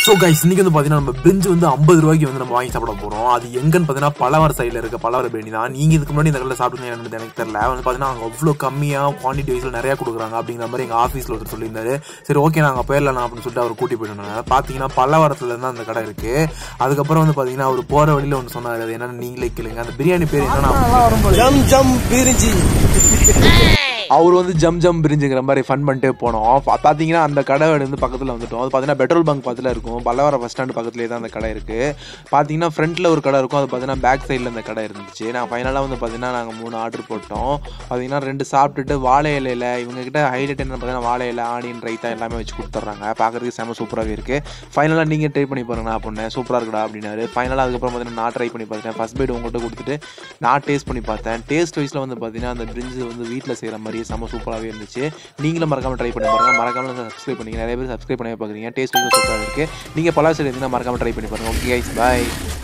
so guys இன்னைக்கு வந்து பார்த்தீங்கன்னா நம்ம பிரிஞ்சு வந்து ஐம்பது ரூபாய்க்கு வந்து நம்ம வாங்கி சாப்பிட போகிறோம் அது எங்கன்னு பார்த்தீங்கன்னா பலவர சைடில் இருக்க பலவர பிரியாணி தான் நீங்கள் இதுக்கு முன்னாடி இந்த கடையில் சாப்பிட்டீங்க என்னன்னு எனக்கு தெரியல வந்து பார்த்தீங்கன்னா அங்கே அவ்வளோ கம்மியாக குவான்டிட்டி வைஸில் நிறையா கொடுக்குறாங்க அப்படிங்கிற மாதிரி எங்கள் ஆஃபீஸில் ஒருத்தர் சொல்லியிருந்தாரு சரி ஓகே நாங்கள் போயிடலாம் அப்படின்னு சொல்லிட்டு அவர் கூட்டி போயிட்டு பார்த்தீங்கன்னா பல்லவரத்துல தான் அந்த கடை இருக்குது அதுக்கப்புறம் வந்து பார்த்தீங்கன்னா அவர் போகிற வழியில் ஒன்று சொன்னார் அது என்னன்னு நீங்களே கேளுங்க அந்த பிரியாணி பேர் என்னன்னா ஜம் ஜம் பிரிஞ்சி அவர் வந்து ஜம் ஜம் பிரிஞ்சுங்கிற மாதிரி ஃபன் பண்ணிட்டே போனோம் பா- பார்த்தீங்கன்னா அந்த கடை வந்து பக்கத்தில் வந்துட்டோம் அது பார்த்தீங்கன்னா பெட்ரோல் பங்க் பக்கத்தில் இருக்கும் பல்லவர பஸ் ஸ்டாண்ட் பக்கத்துலேயே தான் அந்த கடை இருக்குது பார்த்தீங்கன்னா ஃப்ரண்ட்டில் ஒரு கடை இருக்கும் அது பார்த்தீங்கன்னா பேக் சைடில் அந்த கடை இருந்துச்சு நான் ஃபைனலாக வந்து பார்த்தீங்கன்னா நாங்கள் மூணு ஆர்டர் போட்டோம் பார்த்தீங்கன்னா ரெண்டு சாப்பிட்டுட்டு வாழை இலையில இவங்க கிட்ட ஹைலைட் என்ன பார்த்தீங்கன்னா வாழை இலை ஆனியன் ரைத்தா எல்லாமே வச்சு கொடுத்துட்றாங்க பார்க்குறதுக்கு செம சூப்பராகவே இருக்குது ஃபைனலாக நீங்கள் ட்ரை பண்ணி பாருங்க நான் பண்ணேன் சூப்பராக இருக்குடா அப்படின்னாரு ஃபைனலாக அதுக்கப்புறம் பார்த்தீங்கன்னா நான் ட்ரை பண்ணி பார்த்தேன் ஃபஸ்ட் பைட் உங்கள்கிட்ட கொடுத்துட்டு நான் டேஸ்ட் பண்ணி பார்த்தேன் டேஸ்ட் வைஸில் வந்து பார்த்தீங்கன்னா அந்த பிரிஞ்சு வந்து வீட்டில் செய்கிற மாதிரியே செம சூப்பராகவே இருந்துச்சு நீங்களும் மறக்காமல் ட்ரை பண்ணி பாருங்க மறக்காமல் சப்ஸ்கிரைப் பண்ணிங்க நிறைய பேர் சப்ஸ்கிரைப் பண்ணி பார்க்குறீங்க டேஸ்ட் வைஸ் சூப்பராக இருக்குது நீங்கள் பல சைடு இருந்தால் மறக்காமல் ட்ரை பண்ணி பாருங்க ஓகே கைஸ் பாய்